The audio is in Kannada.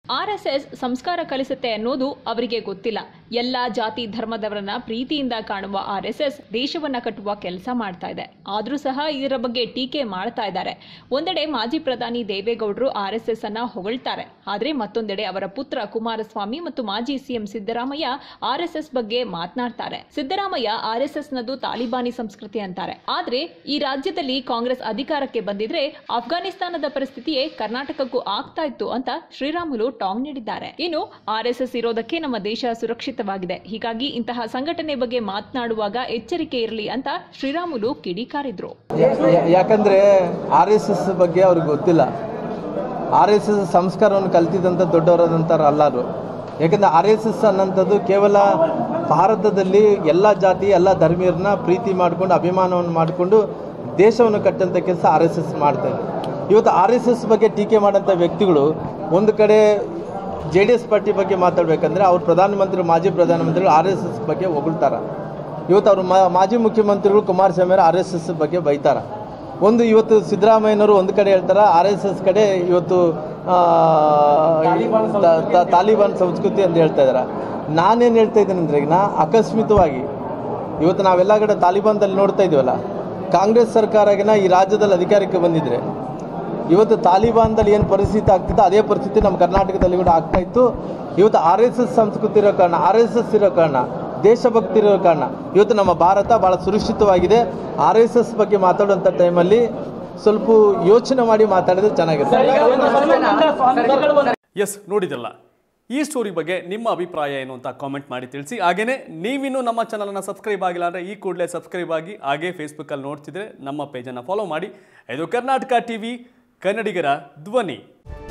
ಆರ್ಎಸ್ಎಸ್ ಸಂಸ್ಕಾರ ಕಲಿಸುತ್ತೆ ಅನ್ನೋದು ಅವರಿಗೆ ಗೊತ್ತಿಲ್ಲ ಎಲ್ಲ ಜಾತಿ ಧರ್ಮದವರನ್ನ ಪ್ರೀತಿಯಿಂದ ಕಾಣುವ ಆರ್ಎಸ್ಎಸ್ ದೇಶವನ್ನ ಕಟ್ಟುವ ಕೆಲಸ ಮಾಡ್ತಾ ಇದೆ ಆದ್ರೂ ಸಹ ಇದರ ಬಗ್ಗೆ ಟೀಕೆ ಮಾಡ್ತಾ ಇದ್ದಾರೆ ಒಂದೆಡೆ ಮಾಜಿ ಪ್ರಧಾನಿ ದೇವೇಗೌಡರು ಆರ್ಎಸ್ಎಸ್ ಅನ್ನ ಹೊಗಳ್ತಾರೆ ಆದ್ರೆ ಮತ್ತೊಂದೆಡೆ ಅವರ ಪುತ್ರ ಕುಮಾರಸ್ವಾಮಿ ಮತ್ತು ಮಾಜಿ ಸಿಎಂ ಸಿದ್ದರಾಮಯ್ಯ ಆರ್ಎಸ್ಎಸ್ ಬಗ್ಗೆ ಮಾತನಾಡ್ತಾರೆ ಸಿದ್ದರಾಮಯ್ಯ ಆರ್ಎಸ್ಎಸ್ ನದು ತಾಲಿಬಾನಿ ಸಂಸ್ಕೃತಿ ಅಂತಾರೆ ಆದ್ರೆ ಈ ರಾಜ್ಯದಲ್ಲಿ ಕಾಂಗ್ರೆಸ್ ಅಧಿಕಾರಕ್ಕೆ ಬಂದಿದ್ರೆ ಅಫ್ಘಾನಿಸ್ತಾನದ ಪರಿಸ್ಥಿತಿಯೇ ಕರ್ನಾಟಕಕ್ಕೂ ಆಗ್ತಾ ಇತ್ತು ಅಂತ ಶ್ರೀರಾಮುಲು ಟಾಂಗ್ ನೀಡಿದ್ದಾರೆ ಇನ್ನು ಆರ್ಎಸ್ಎಸ್ ಇರೋದಕ್ಕೆ ನಮ್ಮ ದೇಶ ಸುರಕ್ಷಿತವಾಗಿದೆ ಹೀಗಾಗಿ ಇಂತಹ ಸಂಘಟನೆ ಬಗ್ಗೆ ಮಾತನಾಡುವಾಗ ಎಚ್ಚರಿಕೆ ಇರಲಿ ಅಂತ ಶ್ರೀರಾಮುಲು ಕಿಡಿಕಾರಿದ್ರು ಯಾ- ಯಾಕಂದ್ರೆ ಆರ್ ಎಸ್ ಎಸ್ ಬಗ್ಗೆ ಅವ್ರಿಗೆ ಗೊತ್ತಿಲ್ಲ ಆರ್ ಎಸ್ ಎಸ್ ಸಂಸ್ಕಾರವನ್ನು ಕಲ್ತಿದ್ದಂಥ ದೊಡ್ಡವರಾದಂಥವ್ರು ಅಲ್ಲರು ಯಾಕಂದ್ರೆ ಆರ್ ಎಸ್ ಎಸ್ ಅನ್ನೋಂಥದ್ದು ಕೇವಲ ಭಾರತದಲ್ಲಿ ಎಲ್ಲ ಜಾತಿ ಎಲ್ಲ ಧರ್ಮೀಯರನ್ನ ಪ್ರೀತಿ ಮಾಡಿಕೊಂಡು ಅಭಿಮಾನವನ್ನು ಮಾಡಿಕೊಂಡು ದೇಶವನ್ನು ಕಟ್ಟಂಥ ಕೆಲಸ ಆರ್ ಎಸ್ ಎಸ್ ಮಾಡ್ತಾ ಇದೆ ಇವತ್ತು ಆರ್ ಎಸ್ ಎಸ್ ಬಗ್ಗೆ ಟೀಕೆ ಮಾಡೋಂಥ ವ್ಯಕ್ತಿಗಳು ಒಂದು ಕಡೆ ಜೆ ಡಿ ಎಸ್ ಪಾರ್ಟಿ ಬಗ್ಗೆ ಮಾತಾಡಬೇಕಂದ್ರೆ ಅವ್ರು ಪ್ರಧಾನಮಂತ್ರಿ ಮಾಜಿ ಪ್ರಧಾನಮಂತ್ರಿಗಳು ಆರ್ ಎಸ್ ಎಸ್ ಬಗ್ಗೆ ಹೊಗಳ್ತಾರೆ ಇವತ್ತು ಅವರು ಮಾಜಿ ಮುಖ್ಯಮಂತ್ರಿಗಳು ಕುಮಾರಸ್ವಾಮಿ ಅವರು ಆರ್ ಎಸ್ ಎಸ್ ಬಗ್ಗೆ ಬೈತಾರ ಒಂದು ಇವತ್ತು ಸಿದ್ದರಾಮಯ್ಯನವರು ಒಂದು ಕಡೆ ಹೇಳ್ತಾರೆ ಆರ್ ಎಸ್ ಎಸ್ ಕಡೆ ಇವತ್ತು ಆ, ತ- ತ- ತಾಲಿಬಾನ್ ಸಂಸ್ಕೃತಿ ಅಂತ ಹೇಳ್ತಾ ಇದ್ದಾರೆ ನಾನೇನು ಹೇಳ್ತಾ ಇದ್ದೀನಿ ಅಂದರೆ ಈಗ ನಾ ಅಕಸ್ಮಿತವಾಗಿ ಇವತ್ತು ನಾವೆಲ್ಲ ಕಡೆ ತಾಲಿಬಾನ್ದಲ್ಲಿ ನೋಡ್ತಾ ಇದೀವಲ್ಲ ಕಾಂಗ್ರೆಸ್ ಸರ್ಕಾರಗಿನ ಈ ರಾಜ್ಯದಲ್ಲಿ ಅಧಿಕಾರಕ್ಕೆ ಬಂದಿದ್ರೆ ಇವತ್ತು ತಾಲಿಬಾನ್ದಲ್ಲಿ ಏನು ಪರಿಸ್ಥಿತಿ ಆಗ್ತಿತ್ತು ಅದೇ ಪರಿಸ್ಥಿತಿ ನಮ್ಮ ಕರ್ನಾಟಕದಲ್ಲಿ ಕೂಡ ಆಗ್ತಾ ಇತ್ತು ಇವತ್ತು ಆರ್ ಎಸ್ ಎಸ್ ಸಂಸ್ಕೃತಿ ಇರೋ ಕಾರಣ ಆರ್ ಎಸ್ ಎಸ್ ಇರೋ ಕಾರಣ ದೇಶಭಕ್ತಿ ಇರೋ ಕಾರಣ ಇವತ್ತು ನಮ್ಮ ಭಾರತ ಭಾಳ ಸುರಕ್ಷಿತವಾಗಿದೆ ಆರ್ ಎಸ್ ಎಸ್ ಬಗ್ಗೆ ಮಾತಾಡುವಂಥ ಟೈಮಲ್ಲಿ ಸ್ವಲ್ಪ ಯೋಚನೆ ಮಾಡಿ ಮಾತಾಡಿದ್ರೆ ಚೆನ್ನಾಗಿರುತ್ತೆ ಎಸ್ ನೋಡಿದ್ರಲ್ಲ ಈ ಸ್ಟೋರಿ ಬಗ್ಗೆ ನಿಮ್ಮ ಅಭಿಪ್ರಾಯ ಏನು ಅಂತ ಕಾಮೆಂಟ್ ಮಾಡಿ ತಿಳಿಸಿ ಹಾಗೇನೇ ನೀವಿನ್ನೂ ನಮ್ಮ ಚಾನಲನ್ನು ಸಬ್ಸ್ಕ್ರೈಬ್ ಆಗಿಲ್ಲ ಅಂದರೆ ಈ ಕೂಡಲೇ ಸಬ್ಸ್ಕ್ರೈಬ್ ಆಗಿ ಹಾಗೇ ಫೇಸ್ಬುಕ್ಕಲ್ಲಿ ನೋಡ್ತಿದ್ರೆ ನಮ್ಮ ಪೇಜನ್ನು ಫಾಲೋ ಮಾಡಿ ಇದು ಕರ್ನಾಟಕ ಟಿ ವಿ ಕನ್ನಡಿಗರ ಧ್ವನಿ